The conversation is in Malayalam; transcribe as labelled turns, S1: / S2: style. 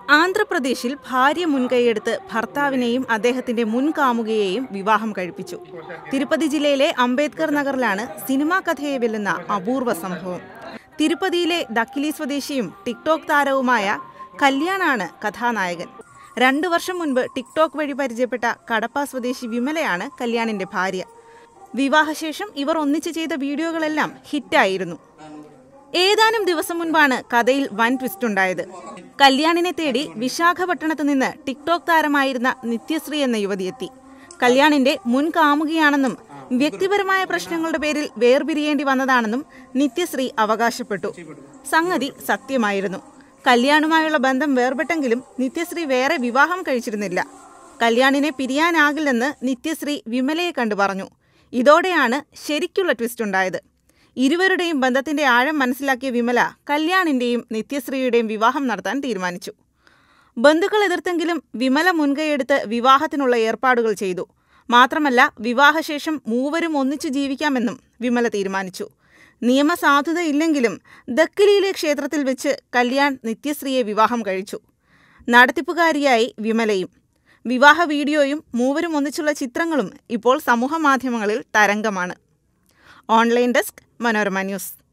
S1: ആന്ധ്രാപ്രദേശിൽ ഭാര്യ മുൻകൈയെടുത്ത് ഭർത്താവിനെയും അദ്ദേഹത്തിന്റെ മുൻ കാമുകയെയും വിവാഹം കഴിപ്പിച്ചു തിരുപ്പതി ജില്ലയിലെ അംബേദ്കർ നഗറിലാണ് സിനിമാ കഥയെ വെല്ലുന്ന അപൂർവ സംഭവം തിരുപ്പതിയിലെ ദക്കിലി സ്വദേശിയും ടിക്ടോക്ക് താരവുമായ കല്യാണാണ് കഥാനായകൻ രണ്ടു വർഷം മുൻപ് ടിക്ടോക്ക് വഴി പരിചയപ്പെട്ട കടപ്പ സ്വദേശി വിമലയാണ് കല്യാണിന്റെ ഭാര്യ വിവാഹശേഷം ഇവർ ഒന്നിച്ച് ചെയ്ത വീഡിയോകളെല്ലാം ഹിറ്റായിരുന്നു ഏതാനും ദിവസം മുൻപാണ് കഥയിൽ വൻ ട്വിസ്റ്റ് ഉണ്ടായത് കല്യാണിനെ തേടി വിശാഖപട്ടണത്ത് നിന്ന് ടിക്ടോക്ക് താരമായിരുന്ന നിത്യശ്രീ എന്ന യുവതി എത്തി കല്യാണിന്റെ മുൻ കാമുകിയാണെന്നും വ്യക്തിപരമായ പ്രശ്നങ്ങളുടെ പേരിൽ വേർപിരിയേണ്ടി വന്നതാണെന്നും നിത്യശ്രീ അവകാശപ്പെട്ടു സംഗതി സത്യമായിരുന്നു കല്യാണുമായുള്ള ബന്ധം വേർപെട്ടെങ്കിലും നിത്യശ്രീ വേറെ വിവാഹം കഴിച്ചിരുന്നില്ല കല്യാണിനെ പിരിയാനാകില്ലെന്ന് നിത്യശ്രീ വിമലയെ കണ്ടു പറഞ്ഞു ഇതോടെയാണ് ശരിക്കുള്ള ട്വിസ്റ്റ് ഉണ്ടായത് ഇരുവരുടെയും ബന്ധത്തിന്റെ ആഴം മനസ്സിലാക്കിയ വിമല കല്യാണിന്റെയും നിത്യശ്രീയുടെയും വിവാഹം നടത്താൻ തീരുമാനിച്ചു ബന്ധുക്കൾ എതിർത്തെങ്കിലും വിമല മുൻകൈയെടുത്ത് വിവാഹത്തിനുള്ള ഏർപ്പാടുകൾ ചെയ്തു മാത്രമല്ല വിവാഹശേഷം മൂവരും ഒന്നിച്ചു ജീവിക്കാമെന്നും വിമല തീരുമാനിച്ചു നിയമസാധുതയില്ലെങ്കിലും ദക്കിലിയിലെ ക്ഷേത്രത്തിൽ വെച്ച് കല്യാൺ നിത്യശ്രീയെ വിവാഹം കഴിച്ചു നടത്തിപ്പുകാരിയായി വിമലയും വിവാഹ വീഡിയോയും മൂവരും ഒന്നിച്ചുള്ള ചിത്രങ്ങളും ഇപ്പോൾ സമൂഹമാധ്യമങ്ങളിൽ തരംഗമാണ് ഓൺലൈൻ ഡെസ്ക് മനോരമ ന്യൂസ്